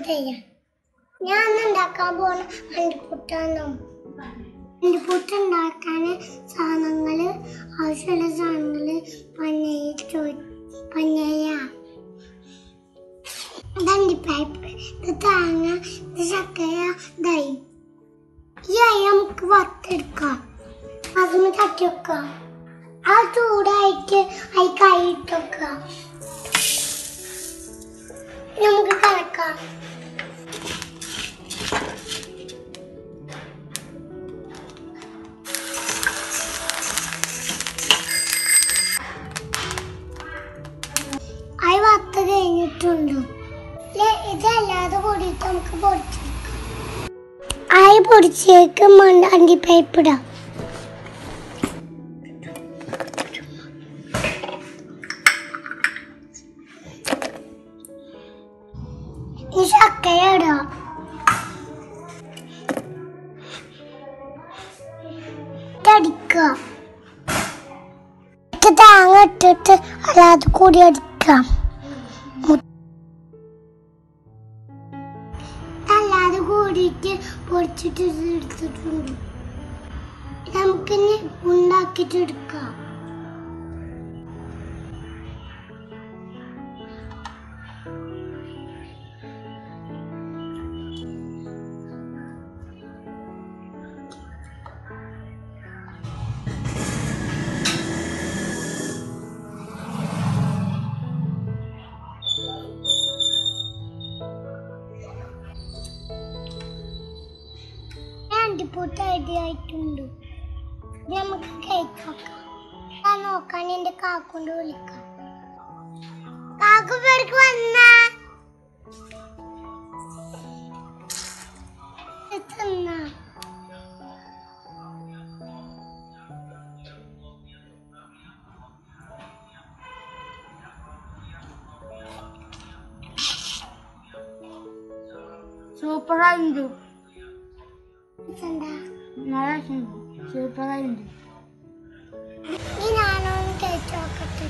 ചെയ്യാം ഞാൻ ഇന്ന് ഉണ്ടാക്കാൻ പോണ അണ്ടിപ്പുട്ടാണ് അണ്ടിപ്പുട്ട് ഉണ്ടാക്കാൻ സാധനങ്ങൾ ആവശ്യമുള്ള സാധനങ്ങൾ പഞ്ഞയ ചോ പഞ്ഞയ ഇത് അണ്ടിപ്പരിപ്പ് ഇത് തേങ്ങ ഇത് ചക്കര ദൈ ഈ അരി നമുക്ക് വറുത്തെടുക്കാം അതിന് തട്ടി വെക്കാം ആ ചൂടായിട്ട് അതിൽ കൈ ഇട്ട് വെക്കുക നമുക്ക് കലക്കാം അരി വറുത്ത് കഴിഞ്ഞിട്ടുണ്ട് ഇല്ലേ, ഇതല്ലാതെ കൂടിയിട്ട് നമുക്ക് പൊടിച്ചെടുക്കാം അരി പൊടിച്ചേക്ക് മണ്ടാണ്ടി പൈപ്പിടാം ഈ ചക്കര ഇടാം അടിക്കുക ഇത് തേങ്ങ ഇട്ടിട്ട് അല്ലാതെ കൂടി അടിക്കാം മു- അല്ലാതെ കൂടിയിട്ട് പൊടിച്ചിട്ട് ഇത് എടുത്തിട്ടുണ്ട് ഇത് നമുക്കിനി ഉണ്ടാക്കിയിട്ട് എടുക്കാം അണ്ടിപ്പൂട്ട് ഐഡിയ ആയിട്ടുണ്ട് ഇത് നമുക്ക് കേൾക്കാം ഞാൻ നോക്കാൻ എന്റെ കാക്കൊണ്ട് വിളിക്കാം കാക്കു പേർക്ക് വന്ന തിന്ന സൂപ്പറായിട്ടുണ്ട് എന്താ നല്ല രസമുണ്ട് സൂപ്പറായിട്ടുണ്ട് ഈ ഞാനൊന്ന് കഴിച്ചു നോക്കട്ടെ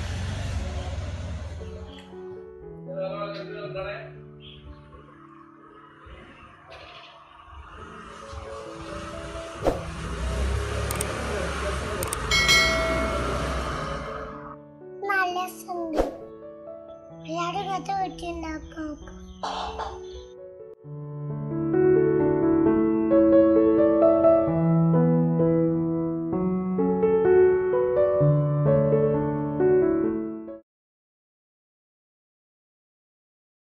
നല്ല രസമുണ്ട് എല്ലാവരും ഇങ്ങനത്തെ വീട്ടിൽ ഉണ്ടാക്കാൻ നോക്കാം